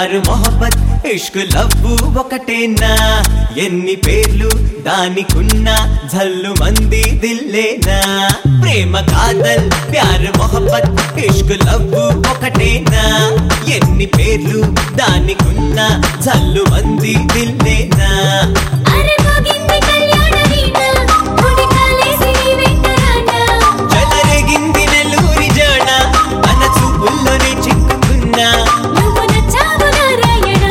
ప్యారు మొహబ్బత్ ఇష్క్ love ఒకటేనా ఎన్ని పేర్లు దానికున్నా జల్లు మంది దిల్లేనా ప్రేమ కాదల్ ప్యారు మొహబ్బత్ ఇష్క్ లవ్వు ఒకటేనా ఎన్ని పేర్లు దానికున్నా జల్లు మంది దిల్లేనా అరే మోగింది కళ్యాణ వీణ ముడి కాలేసి నీ వెంటరాట చెలరేగింది నెల్లూరి జాడ మన చూపుల్లోనే చిక్కుకున్నా నువ్వు నచ్చావు నారాయణ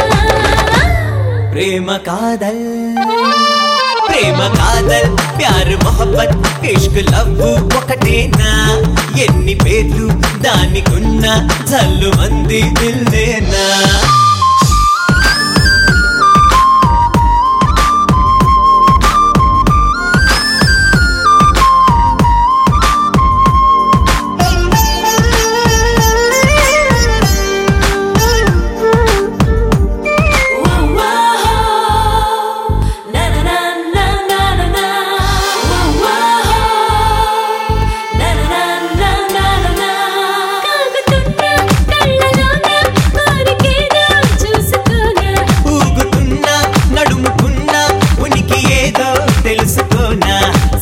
ప్రేమ కాదల్ ప్రేమ కాదల్ ప్యారు మొహబ్బత్ ఇష్క్ లవ్వు ఒకటేనా ఎన్ని పేర్లు దానికున్న జల్లు మంది దిల్లేనా ఊగుతున్నా నడుముకున్నా ఉనికి ఏదో తెలుసుకోనా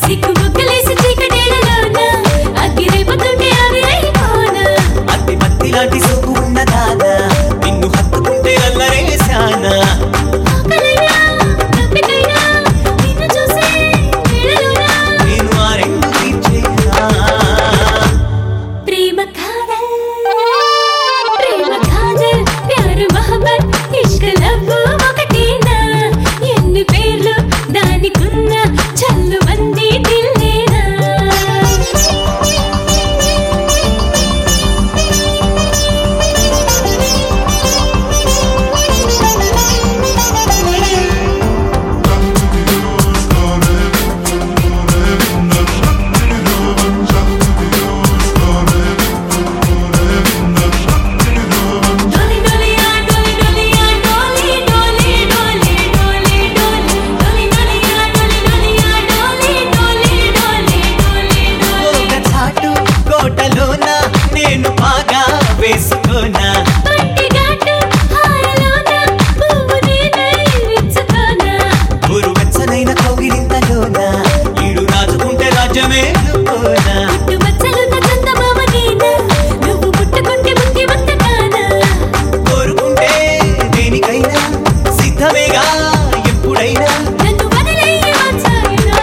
అతి పత్తి లాంటి సొక్కు ఉన్నదానా నిన్ను హత్తుకుంటే అల్లరేశానా నేను ఆ రెండు తీర్చేనా ప్రేమ కాదల్ ప్రేమ కాదల్ ప్యారు మహబత్ ఇష్క్ లవ్వు ఒకటేనా ఎన్ని పేర్లు దానికున్న చల్లు మంది దిల్లేనా డోలి డోలియా డోలి డోలియా డోలి డోలి డోలి డోలి డోలి డోలి డోలియా డోలి డోలియా డోలి డోలి డోలి డోలి డోలి ఒక చాటు కోటలోన నేను బాగా వేసుకోనా పట్టిగాటు హారలోన పువ్వు నేనై విచ్చుకోనా ఊరు వెచ్చనైన కౌగిలింతలోన ఈడు రాజుకుంటే రాజ్యమే పోనా పుట్టు మచ్చలున్న చందమామ నేనా నువ్వు పుట్టుకుంటే బుద్ధిమంత కానా కోరుకుంటే దేనికైనా సిద్ధమేగా ఎప్పుడైనా నన్ను వదిలేయి వచ్చాయినా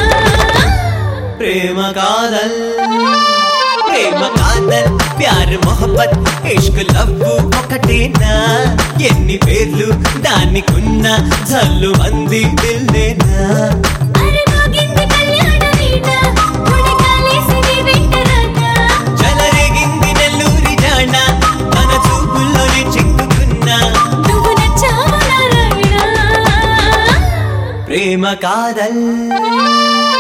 ప్రేమ కాదల్ ప్రేమ కాదల్ ప్యార్ మొహబ్బత్ ఇష్క్ లవ్వు ఒకటేనా ఎన్ని పేర్లు దానికున్న జల్లు మంది దిల్లేనా అరే మోగింది కళ్యాణ వీణ ముడి కాలేసి నీ వెంటరాట చెలరేగింది నెల్లూరి జాడ మన చూపుల్లోనే చిక్కుకున్నా నువ్వు నచ్చావు నారాయణ ప్రేమ కాదల్